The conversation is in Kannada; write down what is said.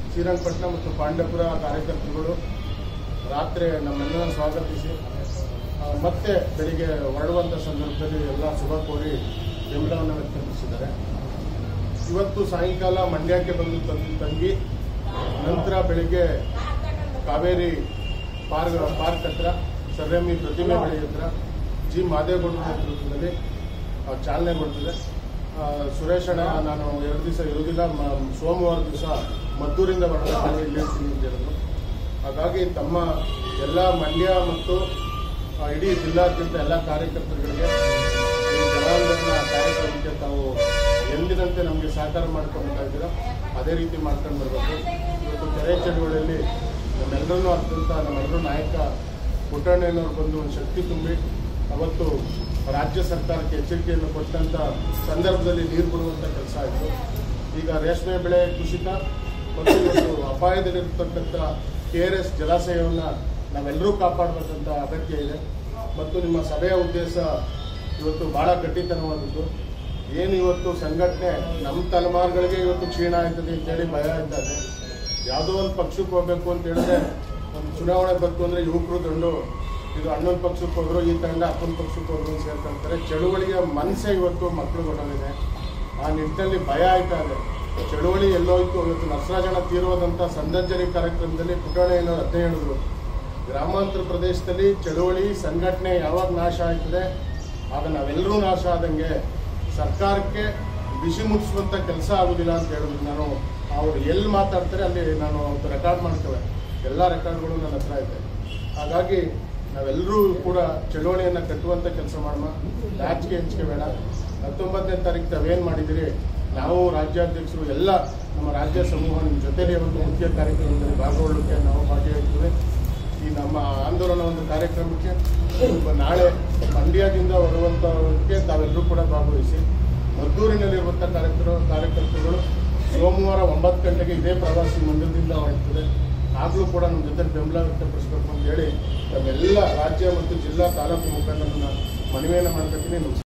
ಶ್ರೀರಂಗಪಟ್ಟಣ ಮತ್ತು ಪಾಂಡವಪುರ ಕಾರ್ಯಕರ್ತರುಗಳು ರಾತ್ರಿ ನಮ್ಮೆಲ್ಲರ ಸ್ವಾಗತಿಸಿ ಆ, ಮತ್ತೆ ಬೆಳಿಗ್ಗೆ ಹೊರಡುವಂಥ ಸಂದರ್ಭದಲ್ಲಿ ಎಲ್ಲ ಶುಭ ಕೋರಿ ಬೆಂಬಲವನ್ನು ವ್ಯಕ್ತಪಡಿಸಿದ್ದಾರೆ ಇವತ್ತು ಸಾಯಂಕಾಲ ಮಂಡ್ಯಕ್ಕೆ ಬಂದು ತಂಗಿ ತಂಗಿ ನಂತರ ಬೆಳಿಗ್ಗೆ ಕಾವೇರಿ ಪಾರ್ಕ್ ಪಾರ್ಕ್ ಹತ್ರ ಸರ್ಎಂಇ ಪ್ರತಿಮೆ ಬಳಿ ಹತ್ರ ಜಿ ಮಾದೇಗೌಡರ ನೇತೃತ್ವದಲ್ಲಿ ಆ, ಚಾಲನೆ ಕೊಡ್ತಿದೆ ಆ, ಸುರೇಶ್ ಅಣ್ಣ ನಾನು ಎರಡು ದಿವಸ ಇರೋದಿಲ್ಲ ಮ- ಸೋಮವಾರ ದಿವಸ ಮದ್ದೂರಿಂದ ಬರೋದಕ್ಕೆ ಇಲ್ಲಿ ಇರ್ತೀನಿ ಅಂತ ಹೇಳಿದ್ರು ಹಾಗಾಗಿ ತಮ್ಮ ಎಲ್ಲ ಮಂಡ್ಯ ಮತ್ತು ಆ, ಇಡೀ ಜಿಲ್ಲಾದ್ಯಂತ ಎಲ್ಲ ಕಾರ್ಯಕರ್ತರುಗಳಿಗೆ ಈ ಜನಾಂದೋಲನ ಕಾರ್ಯಕ್ರಮಕ್ಕೆ ತಾವು ಎಂದಿನಂತೆ ನಮಗೆ ಸಹಕಾರ ಮಾಡ್ಕೊಳ್ತಾ ಇದ್ದೀರಾ ಅದೇ ರೀತಿ ಮಾಡ್ಕೊಂಡು ಬರಬೇಕು ಇವತ್ತು ಕೆರೆ ಚಳುವಳಿಯಲ್ಲಿ ನಮ್ಮೆಲ್ಲರನ್ನೂ ಅತ್ಯಂತ ನಮ್ಮೆಲ್ಲರೂ ನಾಯಕ ಪುಟ್ಟಣ್ಣಯ್ಯನವರು ಬಂದು ಒಂದು ಶಕ್ತಿ ತುಂಬಿ ಅವತ್ತು ರಾಜ್ಯ ಸರ್ಕಾರಕ್ಕೆ ಎಚ್ಚರಿಕೆಯನ್ನು ಕೊಟ್ಟಂತ ಸಂದರ್ಭದಲ್ಲಿ ನೀರು ಬಿಡುವಂಥ ಕೆಲಸ ಆಯಿತು ಈಗ ರೇಷ್ಮೆ ಬೆಳೆ ಕುಸಿತ ಮತ್ತು ಇವತ್ತು ಅಪಾಯದಲ್ಲಿರ್ತಕ್ಕಂಥ ಕೆ ಆರ್ ಎಸ್ ಜಲಾಶಯವನ್ನು ನಾವೆಲ್ಲರೂ ಕಾಪಾಡಬೇಕಂತ ಅಗತ್ಯ ಇದೆ ಮತ್ತು ನಿಮ್ಮ ಸಭೆಯ ಉದ್ದೇಶ ಇವತ್ತು ಬಹಳ ಗಟ್ಟಿತನವಾದದ್ದು ಏನು ಇವತ್ತು ಸಂಘಟನೆ ನಮ್ಮ ತಲೆಮಾರುಗಳಿಗೆ ಇವತ್ತು ಕ್ಷೀಣ ಆಯ್ತದೆ ಅಂತೇಳಿ ಭಯ ಇದ್ದಾರೆ ಯಾವುದೋ ಒಂದು ಪಕ್ಷಕ್ಕೆ ಹೋಗ್ಬೇಕು ಅಂತ ಹೇಳಿದ್ರೆ ಒಂದು ಚುನಾವಣೆ ಬಂತು ಅಂದರೆ ಯುವಕರು ದಂಡು ಇದು ಅಣ್ಣನ ಪಕ್ಷಕ್ಕೆ ಹೋದ್ರು ಈ ತಂಡ ಅಪ್ಪನ ಪಕ್ಷಕ್ಕೆ ಹೋದ್ರು ಅಂತ ಸೇರ್ಕೊಂತಾರೆ ಚಳುವಳಿಯ ಮನಸ್ಸೇ ಇವತ್ತು ಮಕ್ಕಳುಗೊಳ್ಳಲಿದೆ ಆ ನಿಟ್ಟಿನಲ್ಲಿ ಭಯ ಆಯ್ತಾ ಇದೆ ಚಳುವಳಿ ಎಲ್ಲೋಯ್ತು ಇವತ್ತು ನಸರಾಜನ ತೀರೋದಂಥ ಸಂದರ್ಜನೆ ಕಾರ್ಯಕ್ರಮದಲ್ಲಿ ಪುಟಾಣೆಯನ್ನು ಅದೇ ಹೇಳಿದ್ರು ಗ್ರಾಮಾಂತರ ಪ್ರದೇಶದಲ್ಲಿ ಚಳುವಳಿ ಸಂಘಟನೆ ಯಾವಾಗ ನಾಶ ಆಯ್ತದೆ ಆಗ ನಾವೆಲ್ಲರೂ ನಾಶ ಆದಂಗೆ ಸರ್ಕಾರಕ್ಕೆ ಬಿಸಿ ಮುಟ್ಟಿಸುವಂಥ ಕೆಲಸ ಆಗೋದಿಲ್ಲ ಅಂತ ಹೇಳಿದ್ರು ನಾನು ಅವ್ರು ಎಲ್ಲಿ ಮಾತಾಡ್ತಾರೆ ಅಲ್ಲಿ ನಾನು ರೆಕಾರ್ಡ್ ಮಾಡ್ತೇವೆ ಎಲ್ಲ ರೆಕಾರ್ಡ್ಗಳು ನನ್ನ ಹತ್ರ ಇದೆ ಹಾಗಾಗಿ ನಾವೆಲ್ಲರೂ ಕೂಡ ಚಳುವಳಿಯನ್ನು ಕಟ್ಟುವಂಥ ಕೆಲಸ ಮಾಡೋಣ ರಾಜಕೀಯ ಹಂಚಿಕೆ ಬೇಡ ಹತ್ತೊಂಬತ್ತನೇ ತಾರೀಕು ತಾವೇನು ಮಾಡಿದಿರಿ ನಾವು ರಾಜ್ಯಾಧ್ಯಕ್ಷರು ಎಲ್ಲ ನಮ್ಮ ರಾಜ್ಯ ಸಮೂಹ ನಿಮ್ಮ ಜೊತೆಲಿ ಒಂದು ಮುಖ್ಯ ಕಾರ್ಯಕ್ರಮದಲ್ಲಿ ಭಾಗಗೊಳ್ಳಲಿಕ್ಕೆ ನಾವು ಭಾಗಿಯಾಗ್ತೇವೆ ಈ ನಮ್ಮ ಆಂದೋಲನ ಒಂದು ಕಾರ್ಯಕ್ರಮಕ್ಕೆ ಸ್ವಲ್ಪ ನಾಳೆ ಮಂಡ್ಯದಿಂದ ಬರುವಂಥವಕ್ಕೆ ತಾವೆಲ್ಲರೂ ಕೂಡ ಭಾಗವಹಿಸಿ ಮದ್ದೂರಿನಲ್ಲಿರುವಂಥ ಕಾರ್ಯಕ್ರಮ ಕಾರ್ಯಕರ್ತರುಗಳು ಸೋಮವಾರ ಒಂಬತ್ತು ಗಂಟೆಗೆ ಇದೇ ಪ್ರವಾಸಿ ಮಂದಿರದಿಂದ ಹೊರಡ್ತದೆ ಆಗಲೂ ಕೂಡ ನಮ್ಮ ಜೊತೆ ಬೆಂಬಲ ವ್ಯಕ್ತಪಡಿಸಬೇಕು ಅಂತ ಹೇಳಿ ನಮ್ಮೆಲ್ಲ ರಾಜ್ಯ ಮತ್ತು ಜಿಲ್ಲಾ ತಾಲೂಕು ಮುಖಂಡರನ್ನ ಮನವಿಯನ್ನು ಮಾಡ್ಕೊತೀನಿ ನಮಸ್ಕಾರ